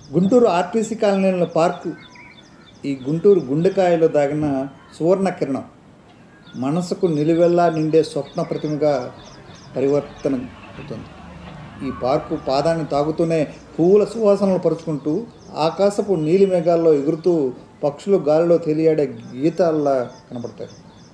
Guntur RTC కాలనీలో park ఈ గుంటూరు గుండెకాయలో దాగిన సువర్ణ కిరణం మనసుకు నిలువెల్లా నిండే స్వప్న ప్రతిమగా పరివర్తన అవుతుంది ఈ పార్కు పాదాన్ని తాగుతూనే పువ్వుల సువాసనలు పరుచుకుంటూ ఆకాశపు నీలి మేఘాల్లో ఎగురుతూ పక్షులు గాలిలో తేలియాడే గీతాల్లా కనబడతాయి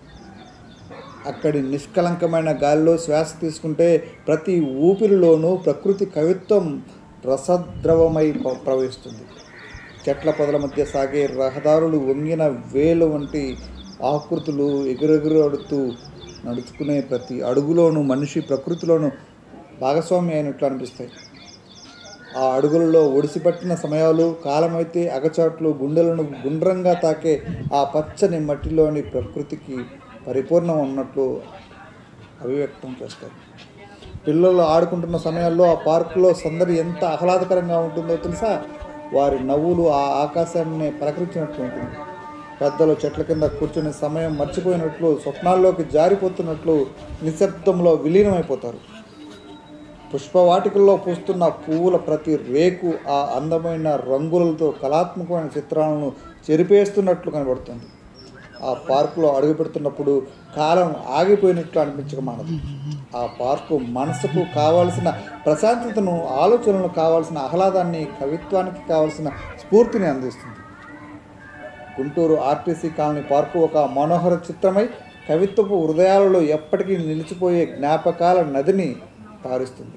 అక్కడి నిష్కలంకమైన గాలిలో శ్వాస తీసుకుంటే ప్రతి ఊపిరిలోనూ ప్రకృతి కవిత్వం రసద్రవమై ప- ప్రవహిస్తుంది చెట్ల పొదల మధ్య సాగే రహదారులు వంగిన వేలు వంటి ఆకృతులు ఎగురెగురాడుతూ నడుచుకునే ప్రతి అడుగులోనూ మనిషి ప్రకృతిలోనూ భాగస్వామి అయినట్లు అనిపిస్తాయి ఆ అడుగులలో ఒడిసిపట్టిన సమయాలు కాలమైతే అగచాట్లు గుండెలను గుండ్రంగా తాకే ఆ పచ్చని మట్టిలోని ప్రకృతికి పరిపూర్ణం ఉన్నట్లు అభివ్యక్తం చేస్తాయి పిల్లలు ఆడుకుంటున్న సమయాల్లో ఆ పార్కులో సందడి ఎంత ఆహ్లాదకరంగా ఉంటుందో తెలుసా వారి నవ్వులు ఆ ఆకాశాన్ని పలకరించినట్లు ఉంటుంది పెద్దలు చెట్ల కింద కూర్చునే సమయం మర్చిపోయినట్లు స్వప్నాల్లోకి జారిపోతున్నట్లు నిశ్శబ్దంలో విలీనమైపోతారు పుష్పవాటికల్లో పూస్తున్న పువ్వుల ప్రతి రేకు ఆ అందమైన రంగులతో కళాత్మకమైన చిత్రాలను చెరిపేస్తున్నట్లు కనబడుతుంది ఆ పార్కులో అడుగు పెడుతున్నప్పుడు కాలం ఆగిపోయినట్లు అనిపించక మానదు ఆ పార్కు మనసుకు కావాల్సిన ప్రశాంతతను ఆలోచనలు కావాల్సిన ఆహ్లాదాన్ని కవిత్వానికి కావాల్సిన స్ఫూర్తిని అందిస్తుంది గుంటూరు ఆర్టీసీ కాలనీ పార్కు ఒక మనోహర చిత్రమై కవిత్వపు హృదయాలలో ఎప్పటికీ నిలిచిపోయే జ్ఞాపకాల నదిని పారిస్తుంది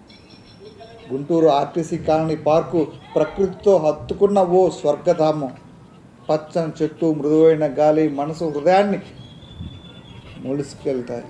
గుంటూరు ఆర్టీసీ కాలనీ పార్కు ప్రకృతితో హత్తుకున్న ఓ స్వర్గధామం పచ్చని చెట్టు మృదువైన గాలి మనసు హృదయాన్ని ముడుసుకెళ్తాయి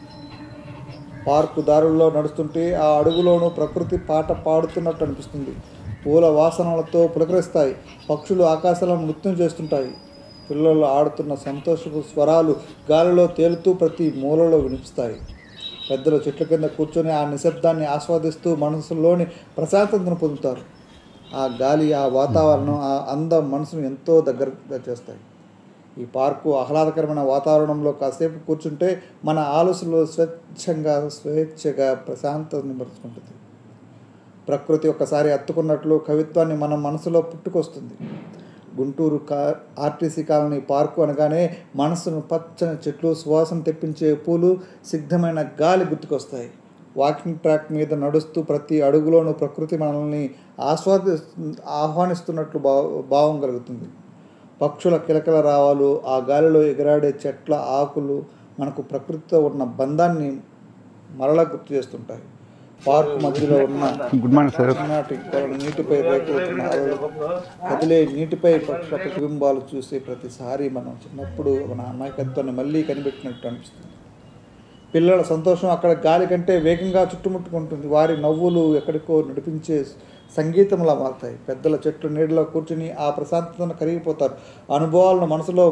పార్కు దారుల్లో నడుస్తుంటే ఆ అడుగులోనూ ప్రకృతి పాట పాడుతున్నట్టు అనిపిస్తుంది పూల వాసనలతో పులకరిస్తాయి పక్షులు ఆకాశంలో నృత్యం చేస్తుంటాయి పిల్లలు ఆడుతున్న సంతోషపు స్వరాలు గాలిలో తేలుతూ ప్రతి మూలలో వినిపిస్తాయి పెద్దలు చెట్ల కింద కూర్చొని ఆ నిశ్శబ్దాన్ని ఆస్వాదిస్తూ మనసులోని ప్రశాంతతను పొందుతారు ఆ గాలి ఆ వాతావరణం ఆ అందం మనసును ఎంతో దగ్గరగా చేస్తాయి ఈ పార్కు ఆహ్లాదకరమైన వాతావరణంలో కాసేపు కూర్చుంటే మన ఆలోచనలో స్వచ్ఛంగా స్వేచ్ఛగా ప్రశాంతతని పరుచుకుంటుంది ప్రకృతి ఒక్కసారి అత్తుకున్నట్లు కవిత్వాన్ని మన మనసులో పుట్టుకొస్తుంది గుంటూరు కా ఆర్టీసీ కాలనీ పార్కు అనగానే మనసును పచ్చని చెట్లు సువాసన తెప్పించే పూలు సిద్ధమైన గాలి గుర్తుకొస్తాయి వాకింగ్ ట్రాక్ మీద నడుస్తూ ప్రతి అడుగులోనూ ప్రకృతి మనల్ని ఆస్వాది ఆహ్వానిస్తున్నట్లు భావ భావం కలుగుతుంది పక్షుల కిలకల రావాలు ఆ గాలిలో ఎగరాడే చెట్ల ఆకులు మనకు ప్రకృతితో ఉన్న బంధాన్ని మరలా గుర్తు చేస్తుంటాయి పార్క్ మధ్యలో ఉన్న గుడ్ మార్నింగ్ సార్ చిన్ననాటి కొలను నీటిపై రేకులుతున్న అలలు, కదిలే నీటిపై పక్షుల ప్రతిబింబాలు చూసే ప్రతిసారి మనం చిన్నప్పుడు మన అమాయకత్వాన్ని మళ్ళీ కనిపెట్టినట్టు అనిపిస్తుంది పిల్లల సంతోషం అక్కడ గాలి కంటే వేగంగా చుట్టుముట్టుకుంటుంది వారి నవ్వులు ఎక్కడికో నడిపించే సంగీతంలా మారుతాయి పెద్దల చెట్లు నీడలో కూర్చుని ఆ ప్రశాంతతను కరిగిపోతారు అనుభవాలను మనసులో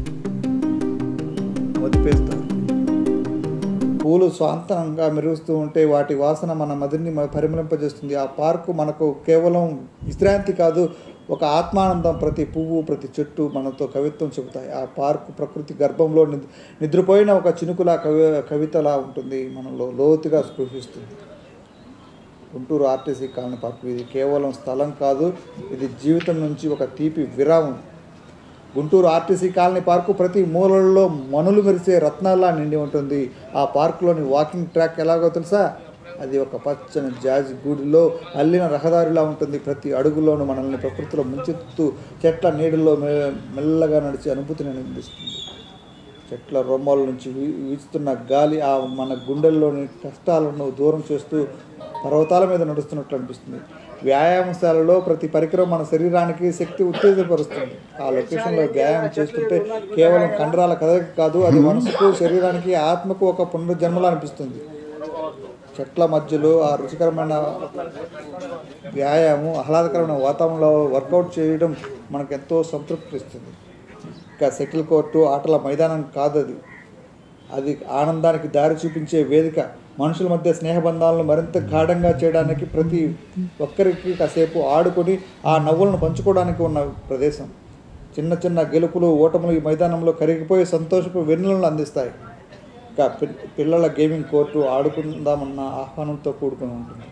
వదిపేస్తారు పూలు స్వాంతనంగా మెరుగుస్తూ ఉంటే వాటి వాసన మన మదిని మ- పరిమళింపజేస్తుంది ఆ పార్కు మనకు కేవలం విశ్రాంతి కాదు ఒక ఆత్మానందం ప్రతి పువ్వు ప్రతి చెట్టు మనతో కవిత్వం చెబుతాయి ఆ పార్కు ప్రకృతి గర్భంలో నిద్ నిద్రపోయిన ఒక చినుకులా కవి కవితలా ఉంటుంది మనలో లోతుగా స్పృశిస్తుంది గుంటూరు ఆర్టీసీ కాలనీ పార్కు ఇది కేవలం స్థలం కాదు ఇది జీవితం నుంచి ఒక తీపి విరామం గుంటూరు ఆర్టీసీ కాలనీ పార్కు ప్రతి మూలల్లో మనులు మెరిసే రత్నాల్లా నిండి ఉంటుంది ఆ పార్కులోని వాకింగ్ ట్రాక్ ఎలాగో తెలుసా అది ఒక పచ్చని జాజ్ గూడిలో అల్లిన రహదారిలా ఉంటుంది ప్రతి అడుగులోనూ మనల్ని ప్రకృతిలో ముంచెత్తుతూ చెట్ల నీడల్లో మె- మెల్లగా నడిచే అనుభూతిని అందిస్తుంది చెట్ల రొమ్మల నుంచి వీ- వీచుతున్న గాలి ఆ మన గుండెల్లోని కష్టాలను దూరం చేస్తూ పర్వతాల మీద నడుస్తున్నట్లు అనిపిస్తుంది వ్యాయామశాలలో ప్రతి పరికరం మన శరీరానికి శక్తి ఉత్తేజపరుస్తుంది ఆ లొకేషన్లో వ్యాయామం చేస్తుంటే కేవలం కండరాల కదలిక కాదు అది మనసుకు శరీరానికి ఆత్మకు ఒక పునర్జన్మలా అనిపిస్తుంది చెట్ల మధ్యలో ఆ రుచికరమైన వ్యాయామం ఆహ్లాదకరమైన వాతావరణంలో వర్కౌట్ చేయడం మనకు ఎంతో సంతృప్తి ఇస్తుంది ఇంకా సెటిల్ కోర్టు ఆటల మైదానం కాదు అది అది ఆనందానికి దారి చూపించే వేదిక మనుషుల మధ్య స్నేహబంధాలను మరింత గాఢంగా చేయడానికి ప్రతి ఒక్కరికి కాసేపు ఆడుకొని ఆ నవ్వులను పంచుకోవడానికి ఉన్న ప్రదేశం చిన్న చిన్న గెలుపులు ఓటములు ఈ మైదానంలో కరిగిపోయి సంతోషపు వెన్నులను అందిస్తాయి ఇంకా పి- పిల్లల గేమింగ్ కోర్టు ఆడుకుందామన్న ఆహ్వానంతో కూడుకుని ఉంటుంది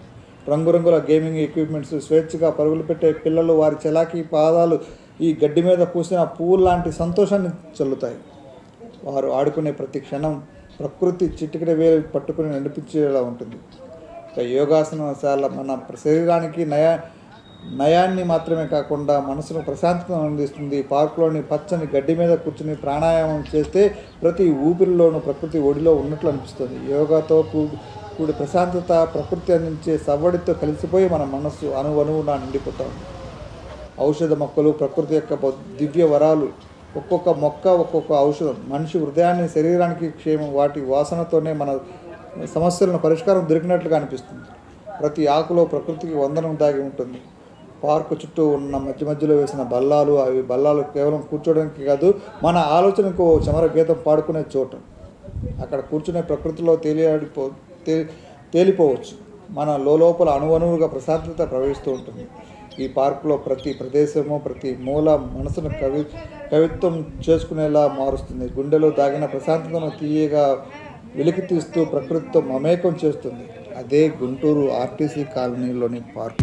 రంగురంగుల గేమింగ్ ఎక్విప్మెంట్స్ స్వేచ్ఛగా పరుగులు పెట్టే పిల్లలు వారి చలాకీ పాదాలు ఈ గడ్డి మీద పూసిన పువ్వు లాంటి సంతోషాన్ని చల్లుతాయి వారు ఆడుకునే ప్రతి క్షణం ప్రకృతి చిటికెడ వేలు పట్టుకుని నడిపించేలా ఉంటుంది ఇక యోగాసనశాల మన శరీరానికి నయా నయాన్ని మాత్రమే కాకుండా మనసును ప్రశాంతతను అందిస్తుంది పార్కులోని పచ్చని గడ్డి మీద కూర్చుని ప్రాణాయామం చేస్తే ప్రతి ఊపిరిలోనూ ప్రకృతి ఒడిలో ఉన్నట్లు అనిపిస్తుంది యోగాతో కూ- కూడి ప్రశాంతత ప్రకృతి అందించే సవ్వడితో కలిసిపోయి మన మనస్సు అణువణువున నిండిపోతాం ఔషధ మొక్కలు ప్రకృతి యొక్క బ- దివ్య వరాలు ఒక్కొక్క మొక్క ఒక్కొక్క ఔషధం మనిషి హృదయాన్ని శరీరానికి క్షేమం వాటి వాసనతోనే మన సమస్యలను పరిష్కారం దొరికినట్లుగా అనిపిస్తుంది ప్రతి ఆకులో ప్రకృతికి వందనం దాగి ఉంటుంది పార్కు చుట్టూ ఉన్న మధ్య మధ్యలో వేసిన బల్లాలు అవి బల్లాలు కేవలం కూర్చోడానికి కాదు మన ఆలోచనకు ఓ చమర గీతం పాడుకునే చోట అక్కడ కూర్చునే ప్రకృతిలో తేలియాడిపో తే తేలిపోవచ్చు మన లోపల అణువణువుగా ప్రశాంతత ప్రవహిస్తూ ఉంటుంది ఈ పార్కులో ప్రతి ప్రదేశము ప్రతి మూల మనసును కవి కవిత్వం చేసుకునేలా మారుస్తుంది గుండెలో దాగిన ప్రశాంతతను తీయగా వెలికి తీస్తూ ప్రకృతితో మమేకం చేస్తుంది అదే గుంటూరు ఆర్టీసీ కాలనీలోని పార్కు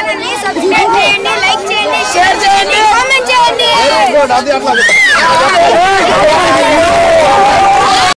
ఛానల్ని సబ్స్క్రైబ్ చేయండి లైక్ చేయండి షేర్ చేయండి కామెంట్ చేయండి అది అట్లా